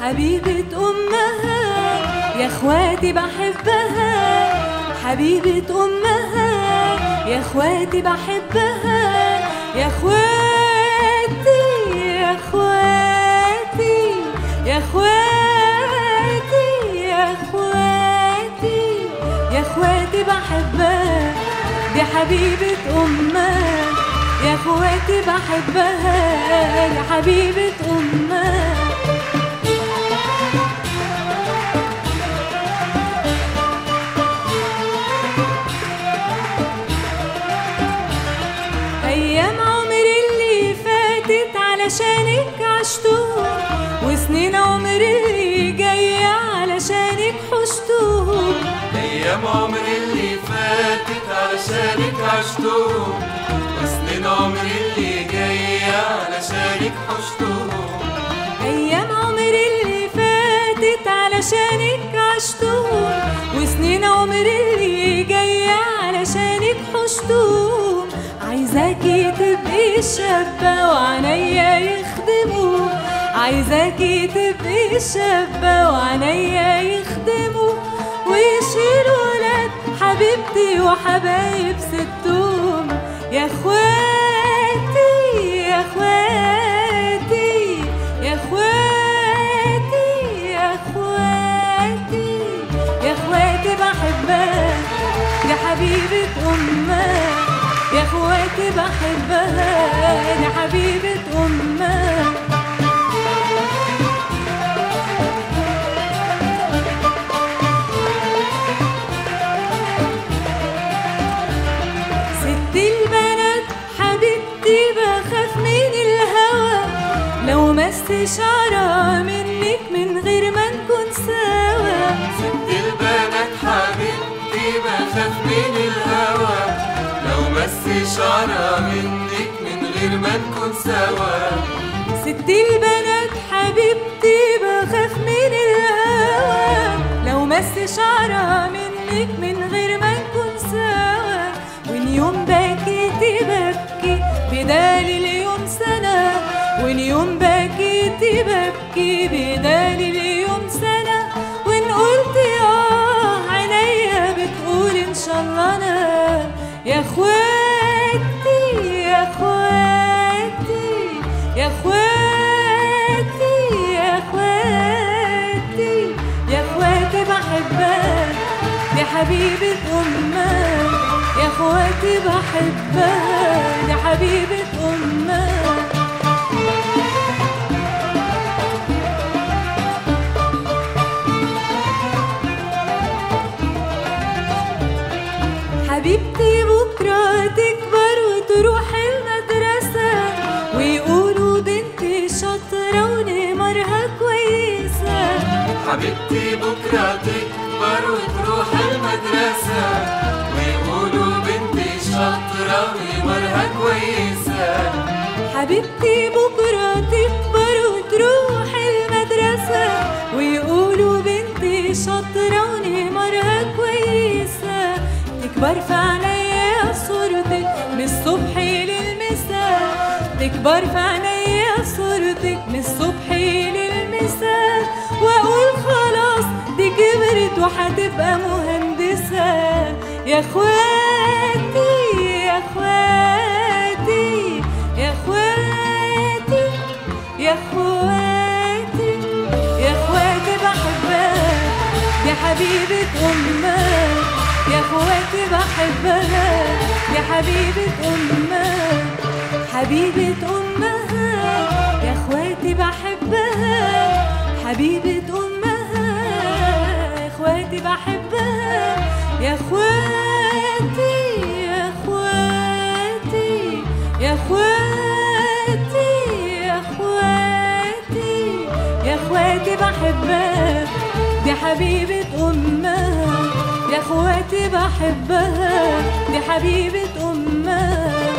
حبيبة أمها يا اخواتي بحبها حبيبة أمها يا اخواتي بحبها يا اخواتي يا اخواتي يا اخواتي يا اخواتي يا اخواتي بحبها دي حبيبة أمها يا اخواتي بحبها يا حبيبة أمها أيام عمري اللي فاتت علشانك عشتهم وسنين عمري اللي جاية علشانك حشتهم أيام عمري اللي فاتت علشانك عشتهم وسنين عمري اللي جاية علشانك حشتهم أيام عمري اللي فاتت علشانك عشتهم وسنين عمري اللي جاية علشانك حشتهم عايزاكي تبقي شابة وعنيا يخدموا عايزاكي تبقي شابة وعنيا يخدموا ويشيلوا ولاد حبيبتي وحبايب ستهم يا اخواتي يا اخواتي يا اخواتي يا اخواتي يا اخواتي بحبها يا حبيبة أمها يا اخواتي بحبها يا حبيبة أمها ست البنات حبيبتي بخاف من الهوى لو مست شعرة منك من غير ما نكون سوا ست البنات حبيبتي بخاف من الهوى لو مس شعرة منك من غير ما نكون سوا ست البنات حبيبتي بخاف من الهوى لو مس شعرة منك من غير ما نكون سوا وان يوم بكيتي ببكي بدال اليوم سنة وان يوم بكيتي ببكي بدال اليوم سنة وان قلت اه عينيا بتقول ان شاء الله انا يا اخواتي يا اخواتي يا اخواتي يا اخواتي يا اخواتي بحبها يا حبيبة أمها يا اخواتي بحبها يا حبيبة أمها حبيبتي بكرة تكبر وتروح المدرسة ويقولوا بنتي شاطرة ونمرها كويسة حبيبتي بكرة تكبر وتروح المدرسة ويقولوا بنتي شاطرة ومرها كويسة حبيبتي بكرة تكبر وتروح المدرسة ويقولوا بنتي شاطرة ونمرها كويسة تكبر في عينيا صورتك من الصبح للمساء تكبر في عينيا صورتك من الصبح للمساء واقول خلاص دي كبرت وهتبقى مهندسة يا اخواتي يا اخواتي يا اخواتي يا اخواتي يا اخواتي بحبها يا حبيبة أمها يا اخواتي بحبها يا حبيبة أمها حبيبة أمها يا اخواتي بحبها حبيبة أمها يا اخواتي بحبها يا اخواتي يا اخواتي يا اخواتي يا اخواتي يا اخواتي بحبها دي حبيبة أمها يا اخواتي بحبها دي حبيبة أمها